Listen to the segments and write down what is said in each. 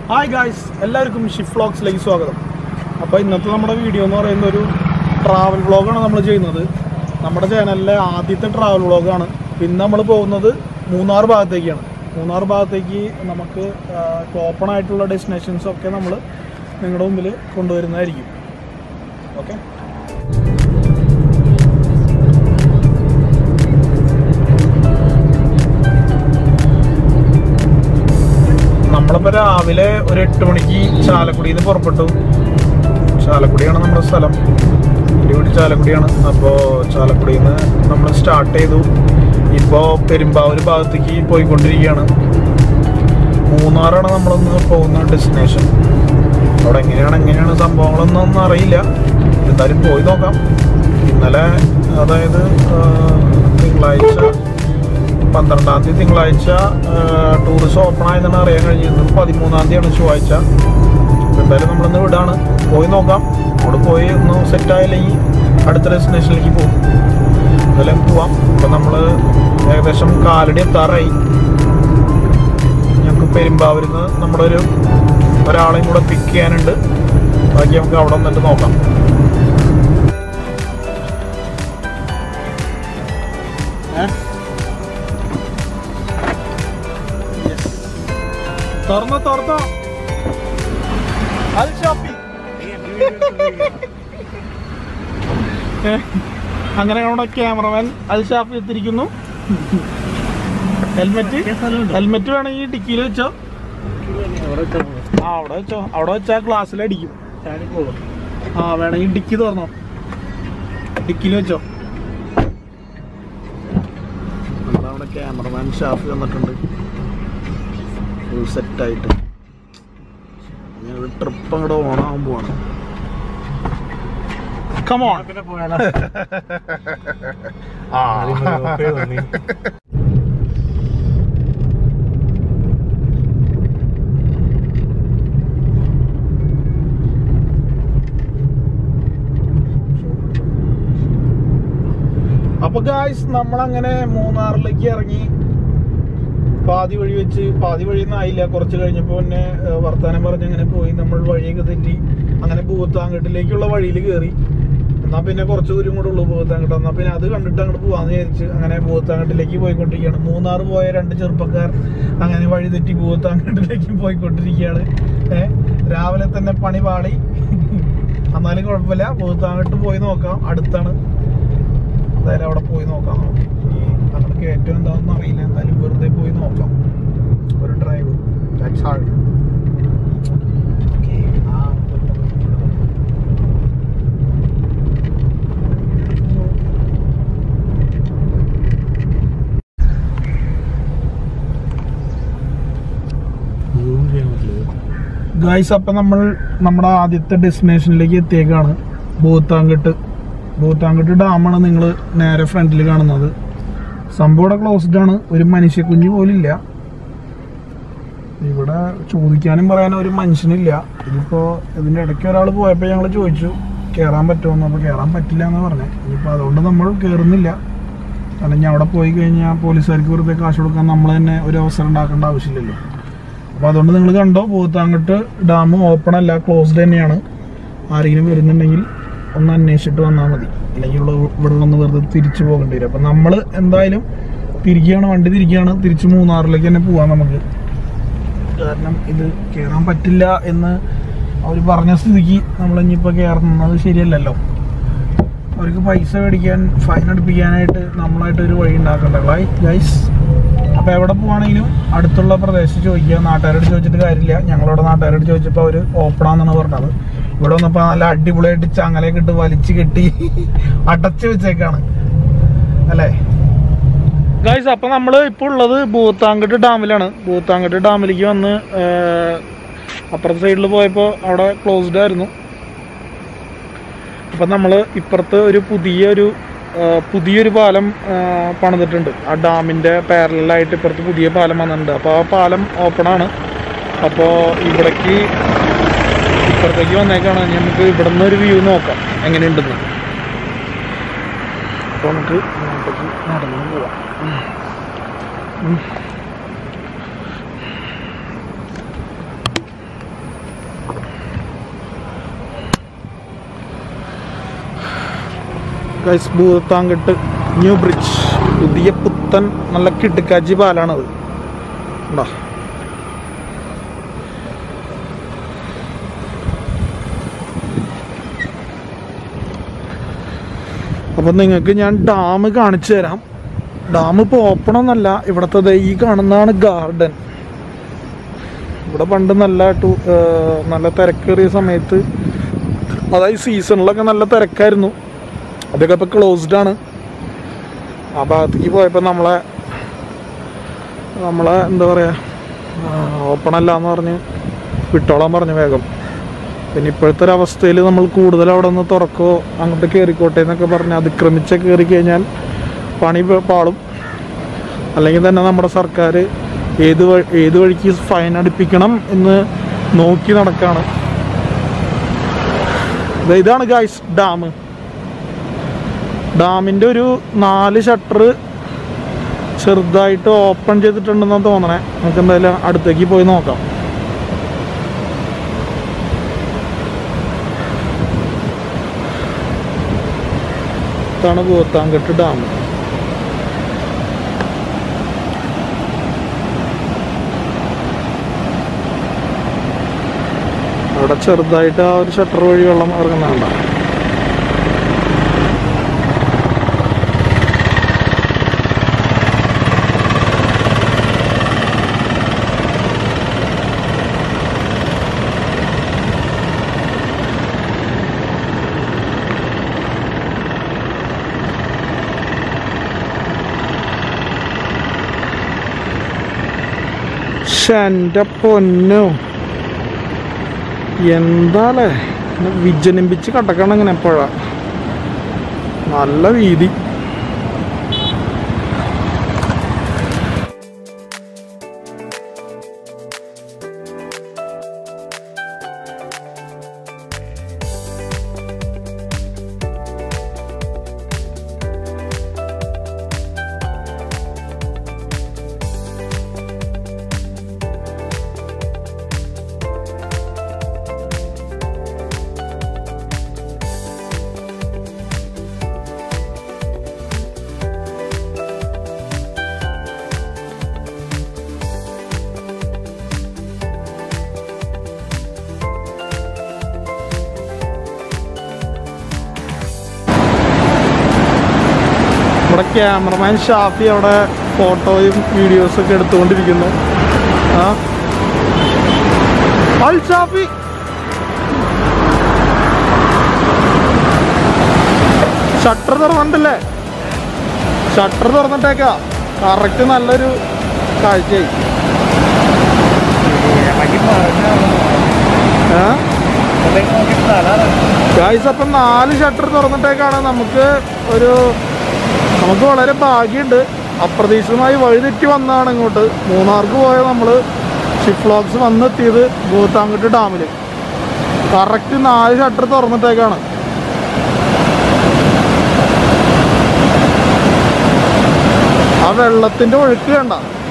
Hi guys എല്ലാവർക്കും ഷിഫ് വ്ളോഗ്സിലേക്ക് സ്വാഗതം അപ്പോൾ ഇന്നത്തെ നമ്മുടെ വീഡിയോ എന്ന് പറയുന്ന ഒരു ട്രാവൽ വ്ളോഗാണ് നമ്മൾ ചെയ്യുന്നത് നമ്മുടെ ചാനലിലെ ആദ്യത്തെ ട്രാവൽ വ്ളോഗാണ് പിന്നെ നമ്മൾ പോകുന്നത് മൂന്നാർ ഭാഗത്തേക്കാണ് മൂന്നാർ ഭാഗത്തേക്ക് നമുക്ക് ഓപ്പൺ ആയിട്ടുള്ള ഡെസ്റ്റിനേഷൻസ് ഒക്കെ നമ്മൾ നിങ്ങളുടെ മുമ്പിൽ കൊണ്ടുവരുന്നതായിരിക്കും ഓക്കെ നമ്മളിപ്പോൾ രാവിലെ ഒരു എട്ട് മണിക്ക് ചാലക്കുടിയിൽ നിന്ന് പുറപ്പെട്ടു ചാലക്കുടിയാണ് നമ്മുടെ സ്ഥലം എൻ്റെ വീട് ചാലക്കുടിയാണ് അപ്പോൾ ചാലക്കുടിയിൽ നിന്ന് നമ്മൾ സ്റ്റാർട്ട് ചെയ്തു ഇപ്പോൾ പെരുമ്പാവൂർ ഭാഗത്തേക്ക് പോയിക്കൊണ്ടിരിക്കുകയാണ് മൂന്നാറാണ് നമ്മളൊന്ന് പോകുന്ന ഡെസ്റ്റിനേഷൻ അവിടെ എങ്ങനെയാണ് എങ്ങനെയാണ് സംഭവങ്ങളൊന്നും ഒന്നും അറിയില്ല എന്തായാലും പോയി നോക്കാം ഇന്നലെ അതായത് ആ, തിങ്കളാഴ്ച പന്ത്രണ്ടാം തീയതി തിങ്കളാഴ്ച ടൂറിസം ഓപ്പൺ ആയതെന്ന് അറിയാൻ കഴിഞ്ഞിരുന്നത് പതിമൂന്നാം തീയതിയാണ് ചൊവ്വാഴ്ച എന്തായാലും നമ്മളിന്ന് വിടാണ് പോയി നോക്കാം അവിടെ പോയി ഒന്ന് സെറ്റ് ആയില്ലെങ്കിൽ അടുത്ത ഡെസ്റ്റിനേഷനിലേക്ക് പോകും എന്തായാലും പോവാം അപ്പം നമ്മൾ ഏകദേശം കാലടി എത്താറായി ഞങ്ങൾക്ക് പെരുമ്പാവൂരിൽ നിന്ന് നമ്മുടെ ഒരു ഒരാളെയും കൂടെ പിക്ക് ചെയ്യാനുണ്ട് ബാക്കി നമുക്ക് അവിടെ വന്നിട്ട് നോക്കാം ഏഹ് തുറന്നോ തുറന്നോ അത് ഷോപ്പി അങ്ങനെ നമ്മുടെ ക്യാമറമാൻ അത് ഷാപ്പി എത്തിയിരിക്കുന്നു ഹെൽമെറ്റ് ഹെൽമെറ്റ് വേണമെങ്കിൽ ഡിക്കിയിൽ വെച്ചോ ആ അവിടെ വെച്ചോ അവിടെ വെച്ചാൽ ഗ്ലാസ്സിൽ അടിക്കും ആ വേണമെങ്കിൽ ഡിക്കി തുറന്നോ ഡിക്കിയിൽ വെച്ചോ നമ്മുടെ ക്യാമറമാൻ ഷാഫി വന്നിട്ടുണ്ട് ഫുൾ സെറ്റായിട്ട് ട്രിപ്പ് അങ്ങോട്ട് ഓണാകാൻ പോവാണ് കമോൺ ആ അപ്പൊ ഗായ്സ് നമ്മളങ്ങനെ മൂന്നാറിലേക്ക് ഇറങ്ങി പാതി വഴി വെച്ച് പാതി വഴിയൊന്നും ആയില്ല കുറച്ച് കഴിഞ്ഞപ്പോൾ പിന്നെ ഏഹ്, വർത്താനം പറഞ്ഞ് അങ്ങനെ പോയി നമ്മൾ വഴിയൊക്കെ തെറ്റി അങ്ങനെ ഭൂത്താങ്കട്ടിലേക്കുള്ള വഴിയിൽ കയറി എന്നാ പിന്നെ കുറച്ച് ദൂരം കൂടെ ഉള്ളൂ ഭൂത്താങ്കട്ട് എന്നാ പിന്നെ അത് കണ്ടിട്ട് അങ്ങോട്ട് പോവാന്ന് വിചാരിച്ച് അങ്ങനെ ഭൂത്താങ്കട്ടിലേക്ക് പോയിക്കൊണ്ടിരിക്കുകയാണ് മൂന്നാർ പോയ രണ്ട് ചെറുപ്പക്കാർ അങ്ങനെ വഴി തെറ്റി ഭൂത്താങ്കട്ടിലേക്ക് പോയിക്കൊണ്ടിരിക്കുകയാണ് ഏഹ് രാവിലെ തന്നെ പണി പാളി എന്നാലും കുഴപ്പമില്ല ഭൂത്താങ്കട്ട് പോയി നോക്കാം അടുത്താണ് എന്തായാലും അവിടെ പോയി നോക്കാം നമുക്ക് ഈ അങ്ങോട്ട് കയറ്റം എന്താണെന്ന് അറിയില്ല എന്തായാലും വെറുതെ പോയി നോക്കാം ഒരു ഡ്രൈവ് ദാറ്റ്സ് ഹാർഡ് ഗായ്സ് അപ്പൊ നമ്മൾ നമ്മുടെ ആദ്യത്തെ ഡെസ്റ്റിനേഷനിലേക്ക് എത്തിയേക്കാണ് ഭൂത്താങ്കട്ട് ഭൂത്താങ്കട്ട് ഡാമാണ് നിങ്ങൾ നേരെ ഫ്രണ്ടിൽ കാണുന്നത് സംഭവം ഇവിടെ ക്ലോസ്ഡ് ആണ് ഒരു മനുഷ്യ കുഞ്ഞു പോലും ഇല്ല ഇവിടെ ചോദിക്കാനും പറയാനും ഒരു മനുഷ്യനില്ല ഇതിപ്പോ ഇതിന്റെ ഇടയ്ക്ക് ഒരാൾ പോയപ്പോൾ ഞങ്ങൾ ചോദിച്ചു കയറാൻ പറ്റുമെന്ന് അപ്പോൾ കയറാൻ പറ്റില്ല എന്ന് പറഞ്ഞത് ഇനിയിപ്പോൾ അതുകൊണ്ട് നമ്മൾ കയറുന്നില്ല കാരണം ഞാൻ അവിടെ പോയി കഴിഞ്ഞാൽ പോലീസുകാർക്ക് വെറുതെ കാശ് കൊടുക്കാൻ നമ്മൾ തന്നെ ഒരു അവസരം ഉണ്ടാക്കേണ്ട ആവശ്യമില്ലല്ലോ അപ്പോൾ അതുകൊണ്ട് നിങ്ങൾ കണ്ടോ ഭൂത്താങ്കട്ട് ഡാം ഓപ്പൺ അല്ല ക്ലോസ്ഡ് തന്നെയാണ് ആരെങ്കിലും വരുന്നുണ്ടെങ്കിൽ ഒന്ന് അന്വേഷിച്ചിട്ട് വന്നാൽ മതി അല്ലെങ്കിൽ ഇവിടെ ഇവിടെ വന്ന് വെറുതെ തിരിച്ചു പോകേണ്ടി വരും അപ്പം നമ്മൾ എന്തായാലും തിരിക്കുകയാണ് വണ്ടി തിരിക്കുകയാണ് തിരിച്ച് മൂന്നാറിലേക്ക് തന്നെ പോവാം നമുക്ക് കാരണം ഇത് കയറാൻ പറ്റില്ല എന്ന് അവർ പറഞ്ഞ സ്ഥിതിക്ക് നമ്മൾ ഇനിയിപ്പോൾ കയറുന്നത് ശരിയല്ലല്ലോ അവർക്ക് പൈസ മേടിക്കാൻ ഫൈൻ അടുപ്പിക്കാനായിട്ട് നമ്മളായിട്ട് ഒരു വഴി ഉണ്ടാക്കണ്ട ഗൈസ് അപ്പോൾ എവിടെ പോവാണെങ്കിലും അടുത്തുള്ള പ്രദേശത്ത് ചോദിക്കുക നാട്ടുകാരോട് ചോദിച്ചിട്ട് കാര്യമില്ല ഞങ്ങളവിടെ നാട്ടുകാരോട് ചോദിച്ചപ്പോൾ അവർ ഓപ്പൺ ആണെന്നാണ് പറഞ്ഞത് ഇവിടെ വന്നപ്പോൾ നല്ല അടിപൊളിയായിട്ട് ചങ്ങലയൊക്കെ ഇട്ട് വലിച്ചു കെട്ടി അടച്ചു വെച്ചേക്കാണ് അല്ലേ ഗൈസ് അപ്പൊ നമ്മൾ ഇപ്പോൾ ഉള്ളത് ഭൂത്താങ്കട്ട് ഡാമിലാണ് ഭൂത്താങ്കട്ട് ഡാമിലേക്ക് വന്ന് ഏർ, അപ്പുറത്തെ സൈഡിൽ പോയപ്പോൾ അവിടെ ക്ലോസ്ഡ് ആയിരുന്നു അപ്പം നമ്മൾ ഇപ്പുറത്ത് ഒരു പുതിയൊരു ആ, പുതിയൊരു പാലം ആ, പണിതിട്ടുണ്ട് ആ ഡാമിൻ്റെ പാരലായിട്ട് ഇപ്പുറത്ത് പുതിയ പാലം വന്നിട്ടുണ്ട് അപ്പോൾ ആ പാലം ഓപ്പൺ ആണ് അപ്പോൾ ഇവിടേക്ക് ഇപ്പുറത്തേക്ക് വന്നേക്കാണ് ഇനി നമുക്ക് ഇവിടെ നിന്ന് ഒരു വ്യൂ നോക്കാം എങ്ങനെയുണ്ടെന്ന് അപ്പോൾ നമുക്ക് അങ്ങോട്ടേക്ക് നടന്നു പോവാം ഉം. ഗൈസ് ഭൂതാങ്കട്ട് ന്യൂ ബ്രിഡ്ജ് പുതിയ പുത്തൻ നല്ല കിടുക്കാച്ചി പാലാണത് ഉണ്ടോ അപ്പം നിങ്ങൾക്ക് ഞാൻ ഡാം കാണിച്ചു തരാം ഡാം ഇപ്പോൾ ഓപ്പൺ ഒന്നല്ല ഇവിടുത്തെ ദേ ഈ കാണുന്നതാണ് ഗാർഡൻ ഇവിടെ പണ്ട് നല്ല ടൂ ഏർ നല്ല തിരക്കേറിയ സമയത്ത് അതായത് സീസണിലൊക്കെ നല്ല തിരക്കായിരുന്നു അതൊക്കെ ഇപ്പോൾ ക്ലോസ്ഡ് ആണ് ആ ഭാഗത്തേക്ക് പോയപ്പോൾ നമ്മളെ നമ്മളെ എന്താ പറയുക ഓപ്പൺ അല്ല എന്ന് പറഞ്ഞ് വിട്ടോളാൻ പറഞ്ഞു വേഗം പിന്നെ ഇപ്പോഴത്തെ ഒരു അവസ്ഥയിൽ നമ്മൾ കൂടുതൽ അവിടെ നിന്ന് തുറക്കോ അങ്ങോട്ട് കയറിക്കോട്ടെ എന്നൊക്കെ പറഞ്ഞ് അതിക്രമിച്ച് കയറി കഴിഞ്ഞാൽ പണി പ- പാളും അല്ലെങ്കിൽ തന്നെ നമ്മുടെ സർക്കാർ ഏത് വഴി ഏത് വഴിക്ക് ഫൈൻ അടിപ്പിക്കണം എന്ന് നോക്കി നടക്കാണ് ദേ ഇതാണ് ഗായ്സ് ഡാം ഡാമിൻ്റെ ഒരു നാല് ഷട്ടർ ചെറുതായിട്ട് ഓപ്പൺ ചെയ്തിട്ടുണ്ടെന്നാണ് തോന്നണേ നമുക്ക് എന്തായാലും അടുത്തേക്ക് പോയി നോക്കാം ഇതാണ് ഭൂത്താങ്കെട്ട് ഡാം അവിടെ ചെറുതായിട്ട് ആ ഒരു ഷട്ടർ വഴി വെള്ളം ഇറങ്ങുന്നുണ്ട ശ്ശെ, എൻ്റെ പൊന്നു എന്താലേ ഇങ്ങനെ വിജനിപ്പിച്ച് കിടക്കണം ഇങ്ങനെ എപ്പോഴാ നല്ല വീതി നമ്മുടെ ക്യാമറമാൻ ഷാഫി അവിടെ ഫോട്ടോയും വീഡിയോസും ഒക്കെ എടുത്തുകൊണ്ടിരിക്കുന്നു ആ അൽ ഷാഫി ഷട്ടർ തുറന്നിട്ടില്ലേ ഷട്ടർ തുറന്നിട്ടേക്കാ കറക്റ്റ് നല്ലൊരു കാഴ്ചയായി ഏ ഗായ്സ് അപ്പം നാല് ഷട്ടർ തുറന്നിട്ടേക്കാണ് നമുക്ക് ഒരു നമുക്ക് വളരെ ഭാഗ്യമുണ്ട് അപ്രതീക്ഷിതമായി വഴിതെറ്റി വന്നതാണ് ഇങ്ങോട്ട് മൂന്നാർക്ക് പോയ നമ്മൾ ഷിഫ്ലോക്സ് വന്നെത്തിയത് ഭൂത്താങ്കട്ട് ഡാമിൽ കറക്റ്റ് നാല് ഷട്ടർ തുറന്നിട്ടേക്കാണ് ആ വെള്ളത്തിന്റെ ഒഴുക്ക് കണ്ട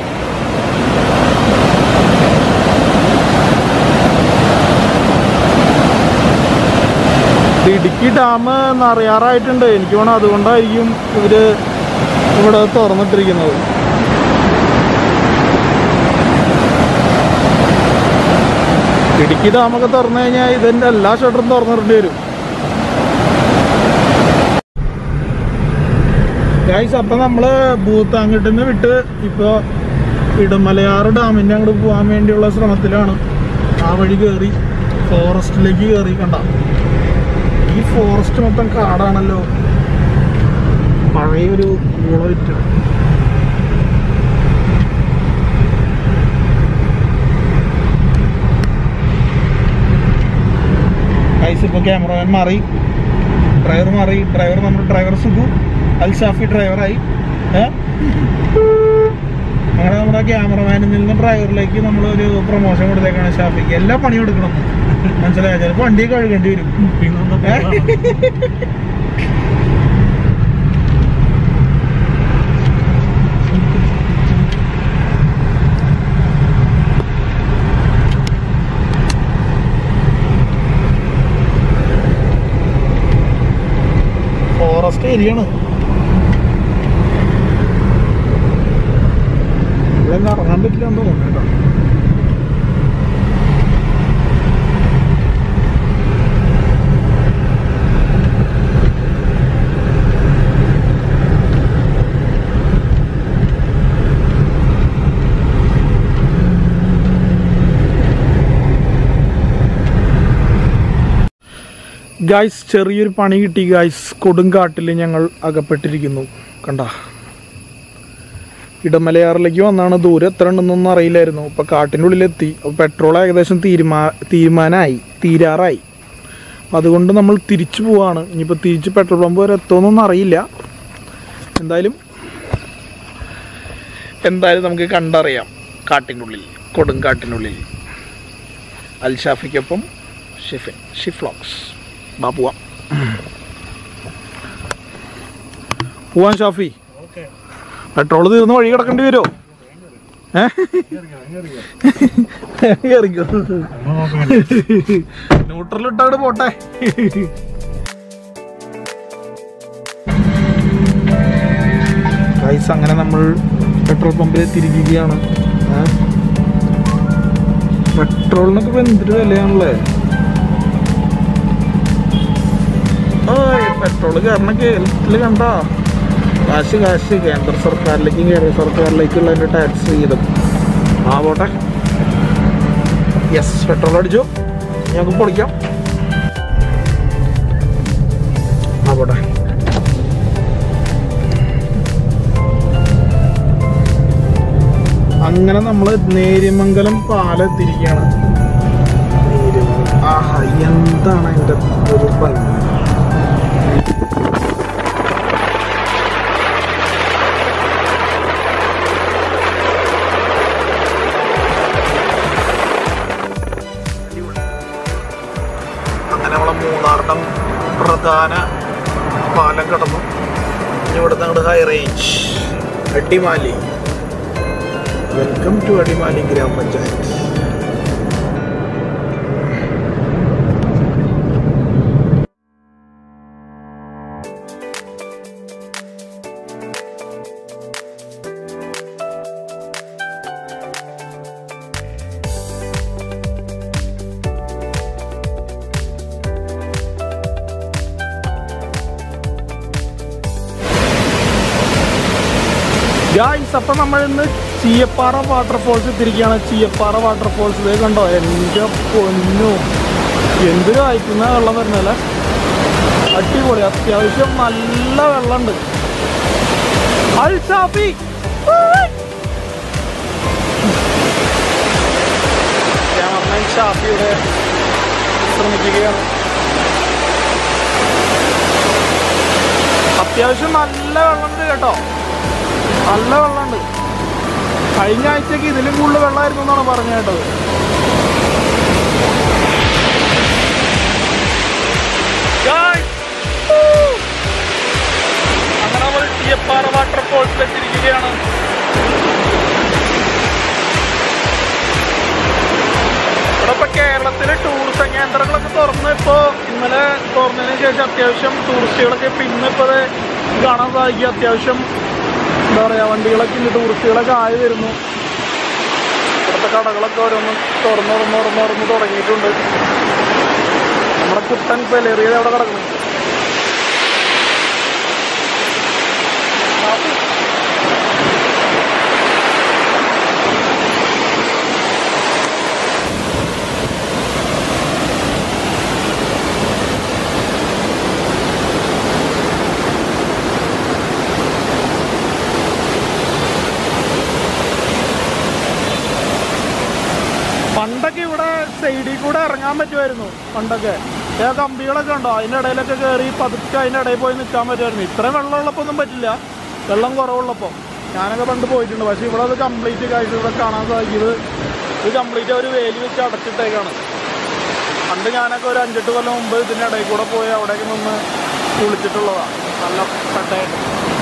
ഇടുക്കി ഡാം നിറയാറായിട്ടുണ്ട് എനിക്ക് വേണം അതുകൊണ്ടായിരിക്കും ഇവര് ഇവിടെ തുറന്നിട്ടിരിക്കുന്നത് ഇടുക്കി ഡാമൊക്കെ തുറന്നു കഴിഞ്ഞാൽ ഇതിന്റെ എല്ലാ ഷട്ടറും തുറന്നിടേണ്ടി വരും ഗൈസ് അപ്പൊ നമ്മള് ഭൂത്താങ്കിട്ടിൽ നിന്ന് വിട്ട് ഇപ്പൊ ഇടമലയാറ് ഡാമിന്റെ അങ്ങോട്ട് പോകാൻ വേണ്ടിയുള്ള ശ്രമത്തിലാണ് ആ വഴി കയറി ഫോറസ്റ്റിലേക്ക് കയറി കണ്ട ഈ ഫോറസ്റ്റ് മൊത്തം കാടാണല്ലോ പഴയൊരു ഊളവിറ്റ് ഗൈസ് ഇപ്പൊ ക്യാമറമാൻ മാറി ഡ്രൈവർ മാറി ഡ്രൈവർ നമ്മുടെ ഡ്രൈവർ സുഖു അൽ ഷാഫി ഡ്രൈവറായി ഏ? അങ്ങനെ നമ്മുടെ ക്യാമറമാനിൽ നിന്ന് ഡ്രൈവറിലേക്ക് നമ്മൾ ഒരു പ്രൊമോഷൻ കൊടുത്തേക്കാണ് ഷാഫിക്ക് എല്ലാ പണിയും എടുക്കണം മനസ്സിലായോ ചിലപ്പോൾ വണ്ടി കഴുകേണ്ടി വരും ഏ? ഫോറസ്റ്റ് ഏരിയ ആണ് ഇവിടെ ഒന്നും ഇറങ്ങാൻ പറ്റില്ല എന്ന് തോന്നുന്നു കേട്ടോ ഗായ്സ് ചെറിയൊരു പണി കിട്ടി ഗായ്സ് കൊടുങ്കാട്ടിൽ ഞങ്ങൾ അകപ്പെട്ടിരിക്കുന്നു കണ്ട ഇടമലയാറിലേക്ക് വന്നാണ് ദൂരം എത്ര ഉണ്ടെന്നൊന്നും അറിയില്ലായിരുന്നു ഇപ്പൊ കാട്ടിൻ്റെ ഉള്ളിലെത്തി അപ്പോൾ പെട്രോൾ ഏകദേശം തീരുമാ തീരുമാനമായി തീരാറായി അപ്പം അതുകൊണ്ട് നമ്മൾ തിരിച്ചു പോവാണ് ഇനിയിപ്പോൾ തിരിച്ച് പെട്രോൾ പമ്പ് വരെ എത്തുമെന്നൊന്നും അറിയില്ല എന്തായാലും എന്തായാലും നമുക്ക് കണ്ടറിയാം കാട്ടിൻ്റെ ഉള്ളിൽ കൊടുങ്കാട്ടിനുള്ളിൽ അൽഷാഫിക്കൊപ്പം ഷിഫിൻ ഷിഫ്ലോക്സ് ബാ പോവാം പോവാൻ ഷാഫി പെട്രോൾ തീർന്ന് വഴി കിടക്കേണ്ടി വരുമോ ന്യൂട്രലിട്ടവിടെ പോട്ടെ ഗൈസ് അങ്ങനെ നമ്മൾ പെട്രോൾ പമ്പിൽ തിരിക്കുകയാണ് ഏ? പെട്രോളിനൊക്കെ ഇപ്പൊ എന്തൊരു വിലയാണല്ലേ ഓയ് പെട്രോൾ കാരണം കേരളത്തിൽ കണ്ട കാശ് കാശ് കേന്ദ്ര സർക്കാരിലേക്കും കേരള സർക്കാരിലേക്കുള്ള എൻ്റെ ടാക്സ് ചെയ്തും ആ പോട്ടെ യെസ് പെട്രോൾ അടിച്ചു ഞങ്ങൾക്ക് പൊളിക്കാം ആ പോട്ടെ അങ്ങനെ നമ്മൾ നേര്യമംഗലം പാലെത്തിരിക്കുകയാണ് നേര്യമംഗലം ആഹാ എന്താണ് അതിൻ്റെ ഒരു ഭംഗി അങ്ങനെ നമ്മളെ മൂന്നാറിൻ്റെ പ്രധാന പാലം കടന്നു ഇനി ഇവിടുന്ന് അങ്ങോട്ട് high range Adimali welcome to Adimali ഗ്രാമപഞ്ചായത്ത് ഗായ്സ് അപ്പം നമ്മൾ ഇന്ന് ചീയപ്പാറ വാട്ടർഫോൾസ് എത്തിരിക്കുകയാണ് ചീയപ്പാറ വാട്ടർഫോൾസ് ഇതേ കണ്ടോ എൻ്റെ പൊന്നു എന്തൊരു അയക്കുന്ന വെള്ളം വരുന്നല്ലേ അടിപൊളി അത്യാവശ്യം നല്ല വെള്ളമുണ്ട് അൽ ഷാഫി ക്യാമറമാൻ ഷാഫിയുടെ ശ്രമിക്കുകയാണ് അത്യാവശ്യം നല്ല വെള്ളമുണ്ട് കേട്ടോ നല്ല വെള്ളമുണ്ട് കഴിഞ്ഞ ആഴ്ചക്ക് ഇതിലും കൂടുതൽ വെള്ളമായിരുന്നു എന്നാണ് പറഞ്ഞു കേട്ടത് Guys! Woo! അങ്ങനെ നമ്മൾ തീയപ്പാറ വാട്ടർഫോൾസിൽ എത്തിയിരിക്കുകയാണ് ഇവിടെ ഇപ്പൊ കേരളത്തിലെ ടൂറിസം കേന്ദ്രങ്ങളൊക്കെ തുറന്ന് ഇപ്പോ ഇന്നലെ തുറന്നതിന് ശേഷം അത്യാവശ്യം ടൂറിസ്റ്റുകളൊക്കെ ഇപ്പൊ ഇന്നിപ്പോ ഇത് കാണാൻ സാധിക്കും അത്യാവശ്യം എന്താ പറയാ വണ്ടികളൊക്കെ ഇന്ന് ടൂറിസ്റ്റുകളൊക്കെ ആയി വരുന്നു ഇവിടുത്തെ കടകളൊക്കെ ഓരോന്ന് തുറന്ന് തുറന്ന് തുറന്ന് തുറന്ന് തുടങ്ങിയിട്ടുണ്ട് നമ്മുടെ കുട്ടൻ പെലേറിയത് അവിടെ കിടക്കുന്നു പണ്ടൊക്കെ ഇവിടെ സൈഡിൽ കൂടെ ഇറങ്ങാൻ പറ്റുമായിരുന്നു പണ്ടൊക്കെ ഏ കമ്പികളൊക്കെ ഉണ്ടോ അതിൻ്റെ ഇടയിലൊക്കെ കയറി പതുക്കെ അതിൻ്റെ ഇടയിൽ പോയി നിൽക്കാൻ പറ്റുമായിരുന്നു ഇത്രയും വെള്ളം ഉള്ളപ്പോൾ ഒന്നും പറ്റില്ല വെള്ളം കുറവുള്ളപ്പോൾ ഞാനൊക്കെ പണ്ട് പോയിട്ടുണ്ട് പക്ഷേ ഇവിടെ അത് കംപ്ലീറ്റ് കാഴ്ച ഇവിടെ കാണാൻ സാധിക്കുന്നത് ഇത് കംപ്ലീറ്റ് ഒരു വേലി വെച്ച് അടച്ചിട്ടേക്കാണ് പണ്ട് ഞാനൊക്കെ ഒരു അഞ്ചെട്ട് കൊല്ലം മുമ്പ് ഇതിൻ്റെ ഇടയിൽ കൂടെ പോയി അവിടേക്ക് നിന്ന് കുളിച്ചിട്ടുള്ളതാണ് നല്ല പെട്ടായിട്ട്